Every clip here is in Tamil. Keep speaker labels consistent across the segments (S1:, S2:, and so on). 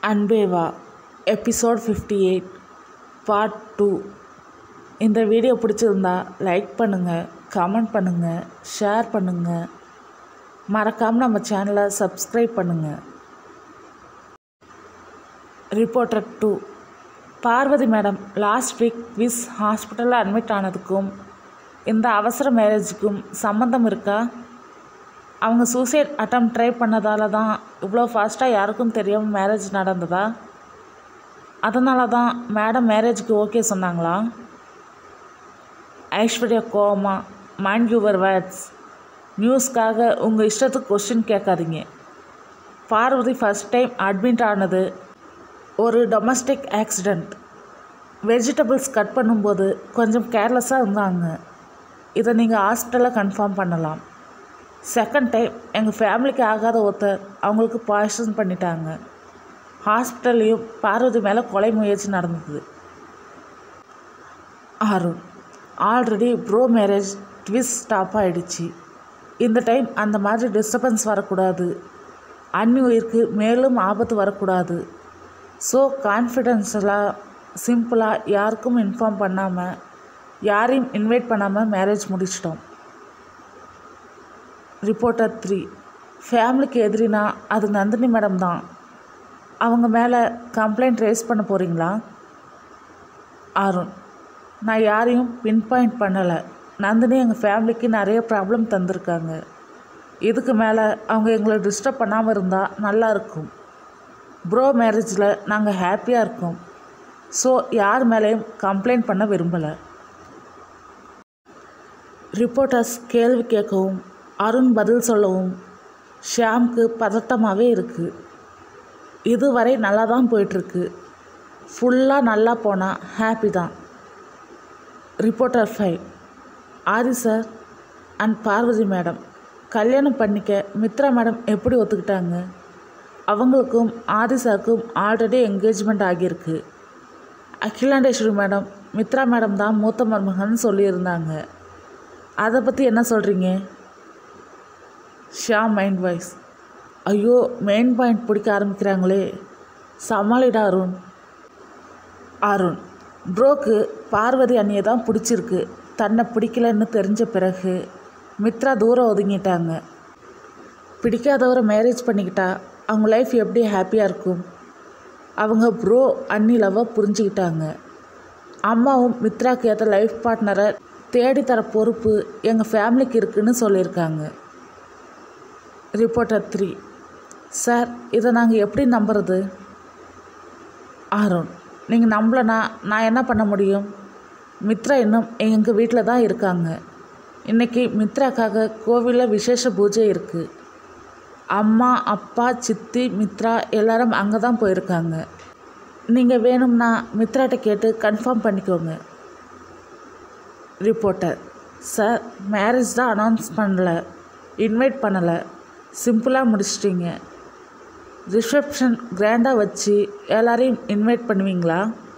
S1: அன்பேவா episode fifty eight part two இந்த வீடியோ பிடிச்சிருந்தா லைக் பண்ணுங்கள் கமெண்ட் பண்ணுங்கள் ஷேர் பண்ணுங்கள் மறக்காமல் நம்ம சேனலை சப்ஸ்கிரைப் பண்ணுங்கள் reporter two Parvathi madam last week விஸ் ஹாஸ்பிட்டலில் அட்மிட் ஆனதுக்கும் இந்த அவசர மேரேஜுக்கும் சம்மந்தம் இருக்கா அவங்க சூசைட் அட்டம் ட்ரை பண்ணதால தான் இவ்வளோ ஃபாஸ்ட்டாக யாருக்கும் தெரியாமல் மேரேஜ் நடந்ததா அதனால தான் மேடம் மேரேஜுக்கு ஓகே சொன்னாங்களா ஐஸ்வர்யா கோமா மைண்ட் யுவர் வேர்ட்ஸ் நியூஸ்க்காக உங்கள் இஷ்டத்துக்கு கொஷின் கேட்காதீங்க பார்வதி ஃபஸ்ட் டைம் அட்மிட் ஆனது ஒரு டொமஸ்டிக் ஆக்சிடெண்ட் வெஜிடபிள்ஸ் கட் பண்ணும்போது கொஞ்சம் கேர்லெஸ்ஸாக இருந்தாங்க இதை நீங்கள் ஹாஸ்பிட்டலில் கன்ஃபார்ம் பண்ணலாம் செகண்ட் டைம் எங்கள் ஃபேமிலிக்கு ஆகாத ஒருத்தர் அவங்களுக்கு பாய்சன் பண்ணிட்டாங்க ஹாஸ்பிட்டல்லையும் பார்வதி மேலே கொலை முயற்சி நடந்தது Arun already bro marriage twist stop ஆகிடுச்சு இந்த டைம் அந்த மாதிரி டிஸ்டர்பன்ஸ் வரக்கூடாது அன்னி உயிருக்கு மேலும் ஆபத்து வரக்கூடாது ஸோ கான்ஃபிடென்ஷியலாக சிம்பிளாக யாருக்கும் இன்ஃபார்ம் பண்ணாமல் யாரையும் இன்வைட் பண்ணாமல் மேரேஜ் முடிச்சிட்டோம் ரிப்போர்ட்டர் த்ரீ ஃபேமிலிக்கு எதிரினா அது நந்தினி மேடம் தான் அவங்க மேலே கம்ப்ளைண்ட் ரேஸ் பண்ண போகிறீங்களா அருண் நான் யாரையும் பின் பாயிண்ட் பண்ணலை நந்தினி எங்கள் ஃபேமிலிக்கு நிறைய ப்ராப்ளம் தந்திருக்காங்க இதுக்கு மேலே அவங்க எங்களை டிஸ்டர்ப் பண்ணாமல் இருந்தால் நல்லா இருக்கும் ப்ரோ மேரேஜில் நாங்கள் ஹாப்பியாக இருக்கோம் ஸோ யார் மேலேயும் கம்ப்ளைண்ட் பண்ண விரும்பலை ரிப்போர்ட்டர்ஸ் கேள்வி கேட்கவும் அருண் பதில் சொல்லவும் ஷியாம்க்கு பதட்டமாகவே இருக்குது இதுவரை நல்லா தான் போயிட்டுருக்கு ஃபுல்லாக நல்லா போனால் ஹாப்பி தான் reporter five Aadhi sir and Parvathi madam கல்யாணம் பண்ணிக்க மித்ரா மேடம் எப்படி ஒத்துக்கிட்டாங்க அவங்களுக்கும் ஆதி சாருக்கும் ஆல்ரெடி என்கேஜ்மெண்ட் ஆகியிருக்கு அகிலாண்டேஸ்வரி மேடம் மித்ரா மேடம் தான் மூத்த மருமகன் சொல்லியிருந்தாங்க அதை பற்றி என்ன சொல்கிறீங்க ஷா மைண்ட் வைஸ் ஐயோ மெயின் பாயிண்ட் பிடிக்க ஆரம்பிக்கிறாங்களே சமாளிடா அருண் அருண் ப்ரோக்கு பார்வதி அண்ணியை தான் பிடிச்சிருக்கு தன்னை பிடிக்கலன்னு தெரிஞ்ச பிறகு மித்ரா தூரம் ஒதுங்கிட்டாங்க பிடிக்காதவரை மேரேஜ் பண்ணிக்கிட்டா அவங்க லைஃப் எப்படி ஹாப்பியாக இருக்கும் அவங்க ப்ரோ அண்ணி லவ்வை புரிஞ்சுக்கிட்டாங்க அம்மாவும் மித்ராக்கு ஏற்ற லைஃப் பார்ட்னரை தேடி தர பொறுப்பு எங்கள் ஃபேமிலிக்கு இருக்குன்னு சொல்லியிருக்காங்க ரிப்போர்ட்டர் த்ரீ சார் இதை நாங்கள் எப்படி நம்புறது அருண் நீங்கள் நம்பலனா நான் என்ன பண்ண முடியும் மித்ரா இன்னும் எங்கள் வீட்டில் தான் இருக்காங்க இன்றைக்கி மித்ராக்காக கோவிலில் விசேஷ பூஜை இருக்குது அம்மா அப்பா சித்தி மித்ரா எல்லாரும் அங்கே தான் போயிருக்காங்க நீங்கள் வேணும்னா மித்ராட்ட கேட்டு கன்ஃபார்ம் பண்ணிக்கோங்க ரிப்போர்ட்டர் சார் மேரேஜ் தான் அனௌன்ஸ் பண்ணலை இன்வைட் பண்ணலை சிம்பிளாக முடிச்சிட்டிங்க ரிசப்ஷன் கிராண்டாக வச்சு எல்லாரையும் இன்வைட் பண்ணுவீங்களா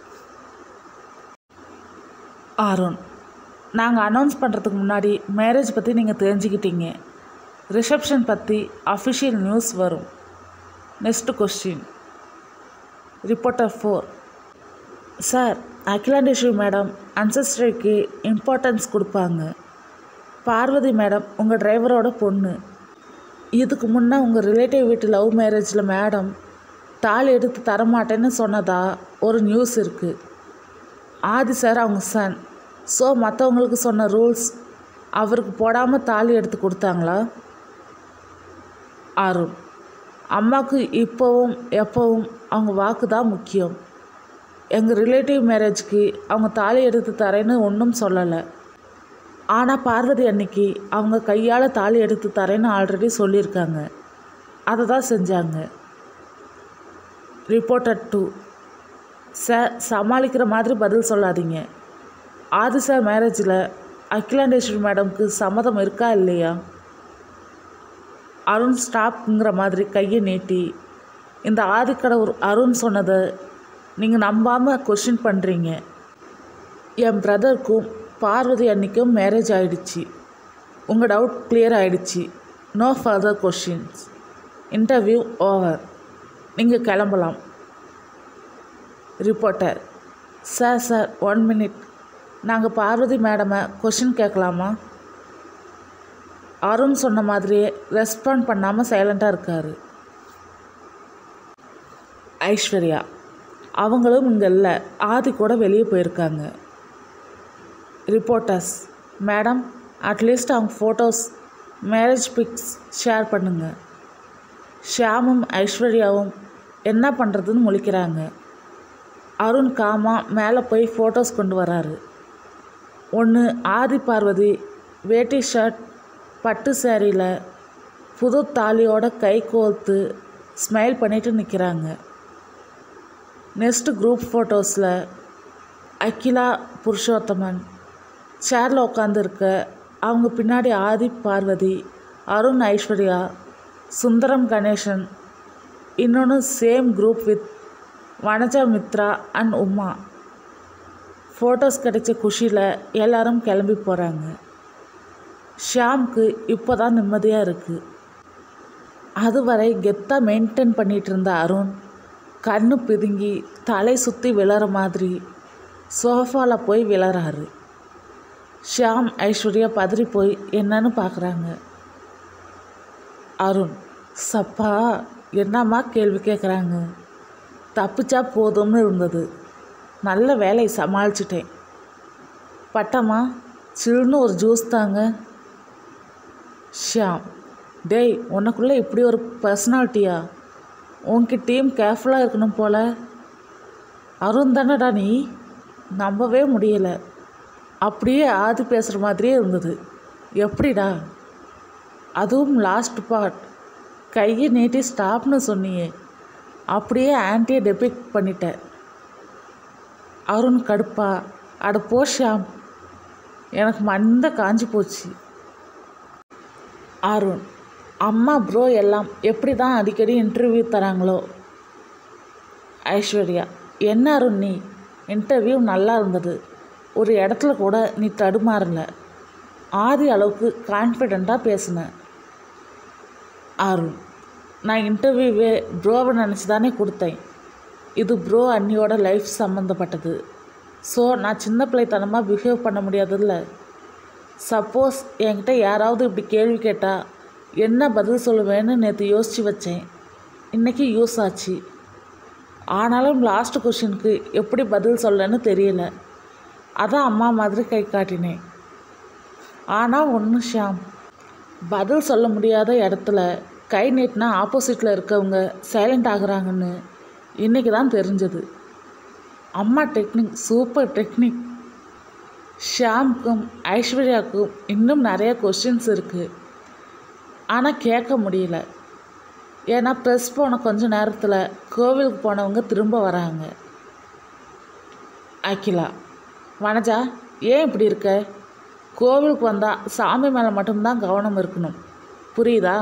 S1: அருண் நாங்கள் அனௌன்ஸ் பண்ணுறதுக்கு முன்னாடி மேரேஜ் பற்றி நீங்கள் தெரிஞ்சுக்கிட்டீங்க ரிசப்ஷன் பற்றி அஃபிஷியல் நியூஸ் வரும் next question reporter four sir Akilandeswari madam அன்சஸ்டரிக்கு இம்பார்ட்டன்ஸ் கொடுப்பாங்க பார்வதி மேடம் உங்கள் டிரைவரோட பொண்ணு இதுக்கு முன்னே உங்கள் ரிலேட்டிவ் வீட்டு லவ் மேரேஜில் மேடம் தாலி எடுத்து தரமாட்டேன்னு சொன்னதா ஒரு நியூஸ் இருக்குது ஆதி சார் அவங்க சன் ஸோ மற்றவங்களுக்கு சொன்ன ரூல்ஸ் அவருக்கு போடாமல் தாலி எடுத்து கொடுத்தாங்களா அருண் அம்மாவுக்கு இப்போவும் எப்போவும் அவங்க வாக்கு தான் முக்கியம் எங்கள் ரிலேட்டிவ் மேரேஜ்க்கு அவங்க தாலி எடுத்து தரேன்னு ஒன்றும் சொல்லலை ஆனால் பார்வதி அன்னைக்கு அவங்க கையால் தாலி எடுத்து தரேன்னு ஆல்ரெடி சொல்லியிருக்காங்க அதை தான் செஞ்சாங்க ரிப்போர்ட்டர் டூ சார் சமாளிக்கிற மாதிரி பதில் சொல்லாதீங்க ஆதி சார் மேரேஜில் அகிலாண்டேஸ்வரி மேடம்க்கு சம்மதம் இருக்கா இல்லையா அருண் ஸ்டாப்ங்கிற மாதிரி கையை நீட்டி இந்த ஆதிக்கடவுர் அருண் சொன்னதை நீங்கள் நம்பாமல் கொஷின் பண்ணுறீங்க என் பிரதருக்கும் பார்வதி அன்னைக்கும் மேரேஜ் ஆயிடுச்சு உங்கள் டவுட் கிளியர் ஆயிடுச்சு no further questions interview over நீங்கள் கிளம்பலாம் reporter sir sir one minute நாங்கள் பார்வதி மேடமை கொஷின் கேட்கலாமா அருண் சொன்ன மாதிரியே ரெஸ்பாண்ட் பண்ணாமல் சைலண்ட்டாக இருக்கார் ஐஸ்வர்யா அவங்களும் இங்கே இல்லை ஆதி கூட வெளியே போயிருக்காங்க ரிப்போர்ட்டர்ஸ் மேடம் அட்லீஸ்ட் அவங்க ஃபோட்டோஸ் மேரேஜ் பிக்ஸ் ஷேர் பண்ணுங்க ஷியாமும் ஐஸ்வர்யாவும் என்ன பண்ணுறதுன்னு முழிக்கிறாங்க அருண் காமா மேலே போய் ஃபோட்டோஸ் கொண்டு வராரு ஒன்று ஆதி பார்வதி வேட்டி ஷர்ட் பட்டு சேரீயில் புது தாலியோட கை கோர்த்து ஸ்மைல் பண்ணிட்டு நிற்கிறாங்க நெக்ஸ்ட் குரூப் ஃபோட்டோஸில் அகிலா புருஷோத்தமன் சேரில் உட்காந்துருக்க அவங்க பின்னாடி ஆதி பார்வதி அருண் ஐஸ்வர்யா சுந்தரம் கணேசன் இன்னொன்று same group with Vanaja Mithra and Uma photos கிடைச்ச குஷியில் எல்லாரும் கிளம்பி போகிறாங்க ஷியாம்க்கு இப்போ தான் நிம்மதியாக இருக்குது அதுவரை கெத்தாக மெயின்டைன் பண்ணிகிட்டு இருந்த அருண் கண்ணு பிதுங்கி தலை சுற்றி விழற மாதிரி சோஃபாவில் போய் விழறாரு ஷியாம் ஐஸ்வர்யா பதறி போய் என்னன்னு பார்க்குறாங்க அருண் சப்பா என்னம்மா கேள்வி கேட்குறாங்க தப்பிச்சா போதும்னு இருந்தது நல்ல வேலை சமாளிச்சிட்டேன் பட்டம்மா சில்லுன்னு ஒரு ஜூஸ் தாங்க ஷியாம் டேய் உனக்குள்ளே இப்படி ஒரு பர்சனாலிட்டியா உன்கிட்டயும் கேர்ஃபுல்லாக இருக்கணும் போல அருண் தானடா நீ நம்பவே முடியலை அப்படியே ஆதி பேசுகிற மாதிரியே இருந்தது எப்படிடா அதுவும் லாஸ்ட் பார்ட் கையை நீட்டி ஸ்டாப்னு சொன்னியே அப்படியே ஆன்டியை டெபிக் பண்ணிட்டேன் அருண் கடுப்பா அட போ ஷியாம் எனக்கு மந்த காஞ்சி போச்சு அருண் அம்மா ப்ரோ எல்லாம் எப்படி தான் அடிக்கடி இன்டர்வியூ தராங்களோ ஐஸ்வர்யா என்ன அருண் நீ இன்டர்வியூ நல்லா இருந்தது ஒரு இடத்துல கூட நீ தடுமாறல ஆதி அளவுக்கு கான்ஃபிடெண்ட்டாக பேசின அருண் நான் இன்டர்வியூவே ப்ரோவை நினச்சி தானே கொடுத்தேன் இது ப்ரோ அண்ணியோட லைஃப் சம்மந்தப்பட்டது ஸோ நான் சின்ன பிள்ளைத்தனமாக பிஹேவ் பண்ண முடியாதுல்ல சப்போஸ் என்கிட்ட யாராவது இப்படி கேள்வி கேட்டால் என்ன பதில் சொல்லுவேன்னு நேற்று யோசித்து வச்சேன் இன்றைக்கி யூஸ் ஆச்சு ஆனாலும் லாஸ்ட் கொஷினுக்கு எப்படி பதில் சொல்லன்னு தெரியல அதான் அம்மா மாதிரி கை காட்டினேன் ஆனால் ஒன்று ஷாம் பதில் சொல்ல முடியாத இடத்துல கை நீட்டினா ஆப்போசிட்டில் இருக்கவங்க சைலண்ட் ஆகுறாங்கன்னு இன்றைக்கி தான் தெரிஞ்சது அம்மா டெக்னிக் சூப்பர் டெக்னிக் ஷாம்க்கும் ஐஸ்வர்யாவுக்கும் இன்னும் நிறைய கொஷின்ஸ் இருக்குது ஆனால் கேட்க முடியல ஏன்னா ப்ரெஸ் போன கொஞ்ச நேரத்தில் கோவிலுக்கு போனவங்க திரும்ப வராங்க அகிலா வனஜா ஏன் இப்படி இருக்க கோவிலுக்கு வந்தால் சாமி மேலே மட்டும்தான் கவனம் இருக்கணும் புரியுதா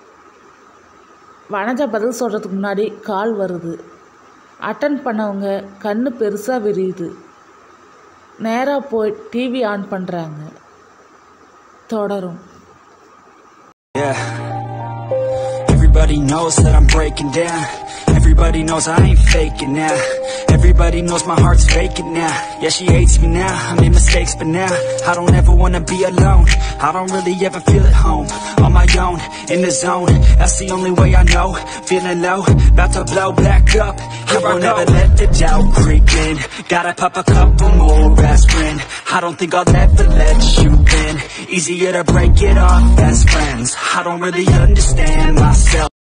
S1: வனஜா பதில் சொல்கிறதுக்கு முன்னாடி கால் வருது அட்டன் பண்ணவங்க கண்ணு பெருசாக விரியுது நேராக போய் டிவி ஆன் பண்ணுறாங்க தொடரும்
S2: Yeah. Everybody knows that I'm breaking down. Everybody knows I ain't faking now. Everybody knows my heart's faking now. Yeah, she hates me now. I made mistakes, but now I don't ever wanna be alone. I don't really ever feel at home. On my own, in the zone. That's the only way I know. Feeling low, about to blow back up. Here I won't ever let the doubt creep in. Gotta pop a couple more aspirin. I don't think I'll ever let you in. Easier to break it off best friends. I don't really understand myself.